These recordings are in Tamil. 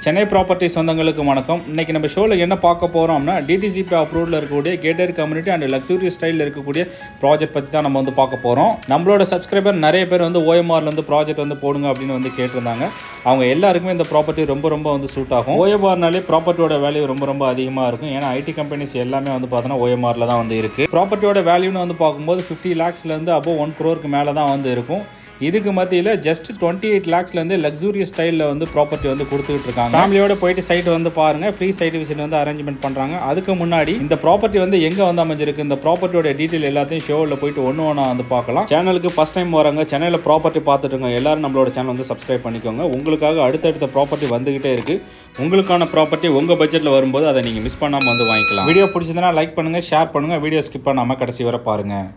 சென்னை ப்ராப்பர்ட்டி சொந்தங்களுக்கு வணக்கம் இன்னைக்கு நம்ம ஷோவில் என்ன பார்க்க போகிறோம்னா டிடிசிபி அப்ரூவ்டில் இருக்கக்கூடிய கேட்டர் கம்யூனிட்டி அண்ட் லக்ஸுரி ஸ்டைலில் இருக்கக்கூடிய ப்ராஜெக்ட் பற்றி தான் நம்ம வந்து பார்க்க போகிறோம் நம்மளோட சப்ஸ்கிரைபர் நிறைய பேர் வந்து ஓஎம்ஆர்லேருந்து ப்ராஜெக்ட் வந்து போடுங்க அப்படின்னு வந்து கேட்டிருந்தாங்க அவங்க எல்லாருக்குமே இந்த ப்ராப்பர்ட்டி ரொம்ப ரொம்ப வந்து சூட் ஆகும் ஓஎம்ஆர்னாலே ப்ராப்பர்ட்டியோட வேல்யூ ரொம்ப ரொம்ப அதிகமாக இருக்கும் ஏன்னா ஐடி கம்பெனிஸ் எல்லாமே வந்து பார்த்தோன்னா ஓஎம்ஆரில் தான் வந்து இருக்குது ப்ராப்பர்ட்டியோட வேல்யூன்னு வந்து பார்க்கும்போது ஃபிஃப்டி லேக்ஸ்லேருந்து அப்போ ஒன் க்ரோருக்கு மேலே தான் வந்து இருக்கும் இதுக்கு மத்தியில் ஜஸ்ட் டுவெண்ட்டி எயிட் லேக்ஸ்லேருந்து லக்ஸூரியஸ் ஸ்டைலில் வந்து ப்ராப்பர்ட்டி வந்து கொடுத்துட்டு இருக்காங்க ஃபேமிலியோட போயிட்டு சைட் வந்து பாருங்க ஃப்ரீ சைட் விசிட் வந்து அரேஞ்ச்மெண்ட் பண்ணுறாங்க அதுக்கு முன்னாடி இந்த ப்ராப்பர்ட்டி வந்து எங்கே வந்து அமைஞ்சிருக்கு இந்த ப்ராப்பர்ட்டியோட டீட்டெயில் எல்லாத்தையும் ஷோவில் போயிட்டு ஒன்று ஒன்றா வந்து பார்க்கலாம் சேனலுக்கு ஃபஸ்ட் டைம் வராங்க சென்னையில் ப்ராப்பர்ட்டி பார்த்துட்டுங்க எல்லாரும் நம்மளோட சேனல் வந்து சப்ஸ்கிரைப் பண்ணிக்கோங்க உங்களுக்காக அடுத்தடுத்த ப்ராப்பர்ட்டி வந்துகிட்டே இருக்கு உங்களுக்கான ப்ராப்பர்ட்டி உங்கள் பட்ஜெட்டில் வரும்போது அதை நீங்கள் மிஸ் பண்ணாமல் வந்து வாங்கிக்கலாம் வீடியோ பிடிச்சதுன்னா லைக் பண்ணுங்கள் ஷேர் பண்ணுங்கள் வீடியோ ஸ்கிப் பண்ணாமல் கடைசி வரை பாருங்கள்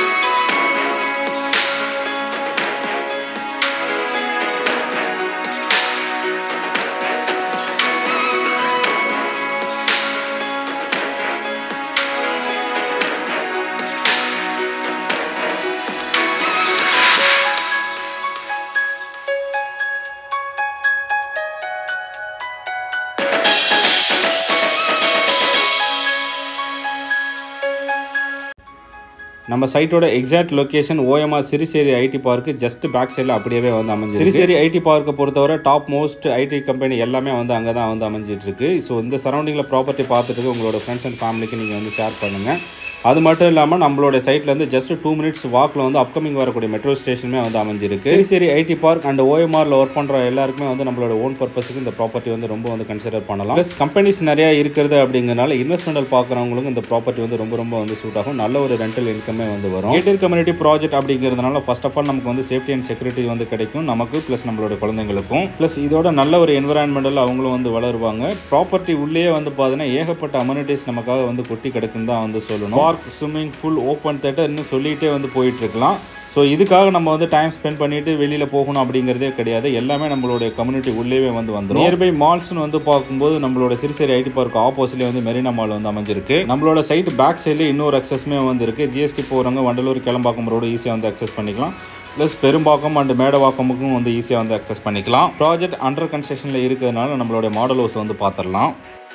நம்ம சைட்டோட exact location OMR Siruseri IT park just back சைடில் அப்படியே வந்து அமைஞ்சு சிறிசேரி ஐடி பார்க்கை பொறுத்தவரை டாப் மோஸ்ட் ஐடி கம்பெனி எல்லாமே வந்து அங்கே தான் வந்து அமைஞ்சிட்டு இருக்கு ஸோ இந்த சரௌண்டிங்கில் ப்ராப்பர்ட்டி பார்த்துட்டு உங்களோட ஃப்ரெண்ட்ஸ் அண்ட் ஃபேமிலிக்கு நீங்கள் வந்து ஷேர் பண்ணுங்கள் அது மட்டும் இல்லாமல் நம்மளோட சைட்லேருந்து ஜஸ்ட் டூ மினிட்ஸ் வாக்கில் வந்து அப்கமிங் வரக்கூடிய மெட்ரோ ஸ்டேஷனுமே வந்து அமைஞ்சிருக்கு சரி சரி ஐடி பார்க் அண்ட் ஓஎம்ஆரில் ஒர்க் பண்ணுற எல்லாருக்குமே வந்து நம்மளோட ஓன் பர்பஸுக்கு இந்த ப்ராப்பர்ட்டி வந்து ரொம்ப வந்து கன்சிடர் பண்ணலாம் ப்ளஸ் கம்பெனிஸ் நிறையா இருக்கிறது அப்படிங்கிறனால இன்வெஸ்ட்மெண்டல் பார்க்குறவங்களுக்கும் இந்த ப்ராப்பர்ட்டி வந்து ரொம்ப ரொம்ப வந்து சூட் ஆகும் நல்ல ஒரு ரெண்டல் இன்கமே வந்து வரும் ஏட்டர் கம்யூனிட்டி ப்ராஜெக்ட் அப்படிங்கிறதுனால ஃபர்ஸ்ட் ஆஃப் ஆல் நமக்கு வந்து சேஃப்டி அண்ட் செக்யூரிட்டி வந்து கிடைக்கும் நமக்கு ப்ளஸ் நம்மளோட குழந்தைங்களுக்கும் ப்ளஸ் இதோட நல்ல ஒரு என்விரான்மெண்டல் அவங்களும் வந்து வளருவாங்க ப்ராப்பர்ட்டி உள்ளே வந்து பார்த்தீங்கன்னா ஏகப்பட்ட அம்யூனிட்டிஸ் நமக்காக வந்து கொட்டி கிடக்குன்னு தான் வந்து சொல்லணும் பார்க் ஸ்விம்மிங் ஃபுல் ஓப்பன் தேட்டர்னு சொல்லிகிட்டே வந்து போயிட்டு இருக்கலாம் ஸோ இதுக்காக நம்ம வந்து டைம் ஸ்பெண்ட் பண்ணிட்டு வெளியில் போகணும் அப்படிங்கிறதே கிடையாது எல்லாமே நம்மளுடைய கம்யூனிட்டி உள்ளேவே வந்து வந்துடும் நியர்பை மால்ஸ்னு வந்து பார்க்கும்போது நம்மளோட சிறுசேரி ஐடி பார்க் ஆப்போசிட்லேயே வந்து மெரினா மால் வந்து அமைஞ்சிருக்கு நம்மளோட சைட் பேக் சைடில் இன்னொரு அக்சஸ்மே வந்து இருக்குது ஜிஎஸ்டி போகிறவங்க வண்டலூர் கிளம்பாக்கம் ரோடு ஈஸியாக வந்து அக்சஸ் பண்ணிக்கலாம் ப்ளஸ் பெரும்பாக்கம் அண்ட் மேடவாக்கமுக்கும் வந்து ஈஸியாக வந்து அக்சஸ் பண்ணிக்கலாம் ப்ராஜெக்ட் அண்டர் கன்ஸ்ட்ரக்ஷனில் இருக்கிறதுனால நம்மளுடைய மாடல் ஹவுஸ் வந்து பார்த்துடலாம்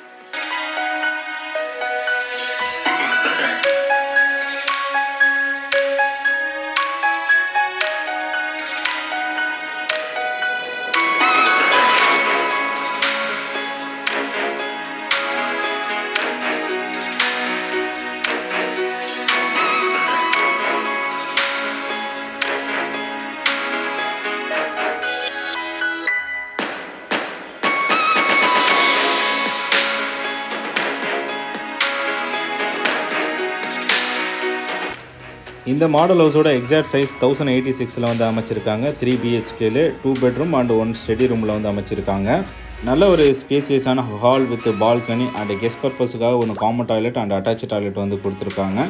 இந்த மாடல் ஹவுஸோட எக்ஸாக்ட் சைஸ் தௌசண்ட் எயிட்டி சிக்ஸில் வந்து அமைச்சிருக்காங்க த்ரீ பிஹெச்கேல two bedroom and one study ரூமில் வந்து அமைச்சிருக்காங்க நல்ல ஒரு ஸ்பேசியஸான hall with balcony and guest பர்பஸுக்காக ஒன்று common toilet and attach toilet வந்து கொடுத்துருக்காங்க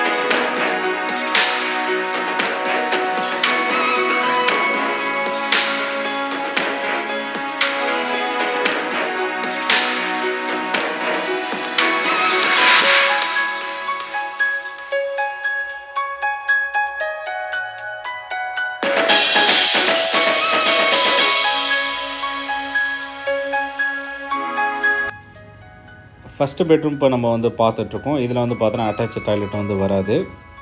ஃபஸ்ட்டு பெட்ரூம் இப்போ நம்ம வந்து பார்த்துட்ருக்கோம் இதில் வந்து பார்த்தோன்னா அட்டாச் டாய்லெட் வந்து வராது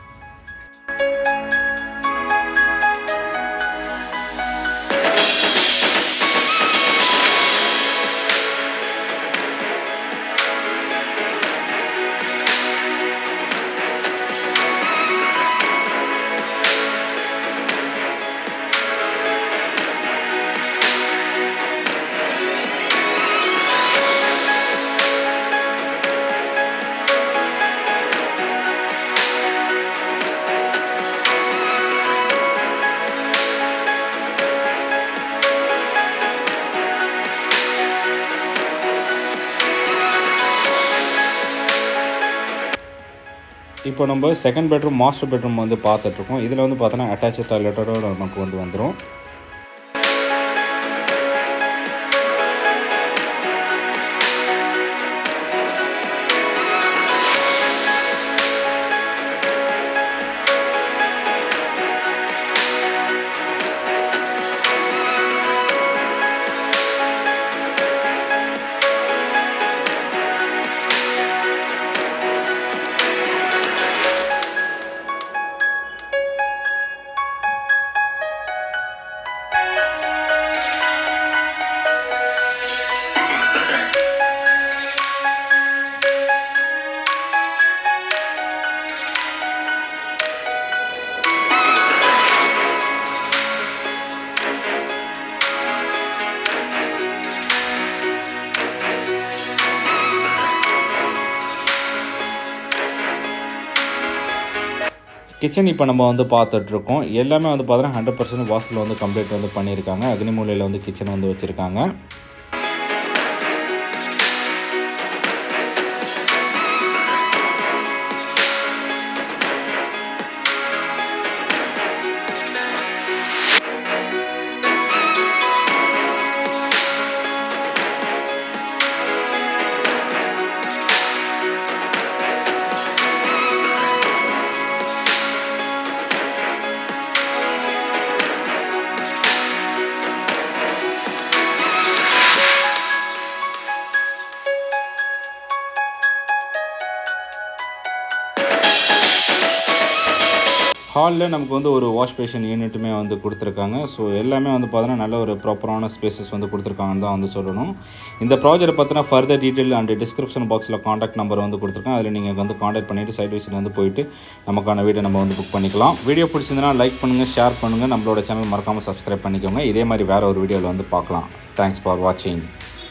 இப்போ நம்ம செகண்ட் பெட்ரூம் மாஸ்டர் பெட்ரூம் வந்து பார்த்துட்ருக்கோம் இதில் வந்து பார்த்தோன்னா அட்டாச் டாய்லெட்டோட நமக்கு வந்து வந்துடும் கிச்சன் இப்போ நம்ம வந்து பார்த்துட்ருக்கோம் எல்லாமே வந்து பார்த்தீங்கன்னா ஹண்ட்ரட் பர்சன்ட் வாசல் வந்து கம்ப்ளீட் வந்து பண்ணியிருக்காங்க அக்னிமூலையில் வந்து கிச்சன் வந்து வச்சுருக்காங்க ஹாலில் நமக்கு வந்து ஒரு வாஷ் பேஷன் யூனிட்டுமே வந்து கொடுத்துருக்காங்க ஸோ எல்லாமே வந்து பார்த்தீங்கன்னா நல்ல ஒரு ப்ராப்பரான ஸ்பேசஸ் வந்து கொடுத்துருக்காங்கன்னு தான் வந்து சொல்லணும் இந்த ப்ராஜெக்ட் பார்த்தீங்கன்னா ஃபர்தர் டீட்டெயில் அண்ட் டிஸ்கிரிப்ஷன் பாக்ஸில் காண்டாக்ட் நம்பர் வந்து கொடுத்துருக்கேன் அதில் நீங்கள் வந்து காண்டாக்ட் பண்ணிவிட்டு சைட் விசிட் வந்து போயிட்டு நமக்கான வீடியோ நம்ம வந்து புக் பண்ணிக்கலாம் வீடியோ பிடிச்சிருந்தனா லைக் பண்ணுங்கள் ஷேர் பண்ணுங்கள் நம்மளோட சேனல் மறக்காமல் சப்ஸ்கிரைப் பண்ணிக்கோங்க இதே மாதிரி வேறு ஒரு வீடியோவில் வந்து பார்க்கலாம் தேங்க்ஸ் ஃபார் வாட்சிங்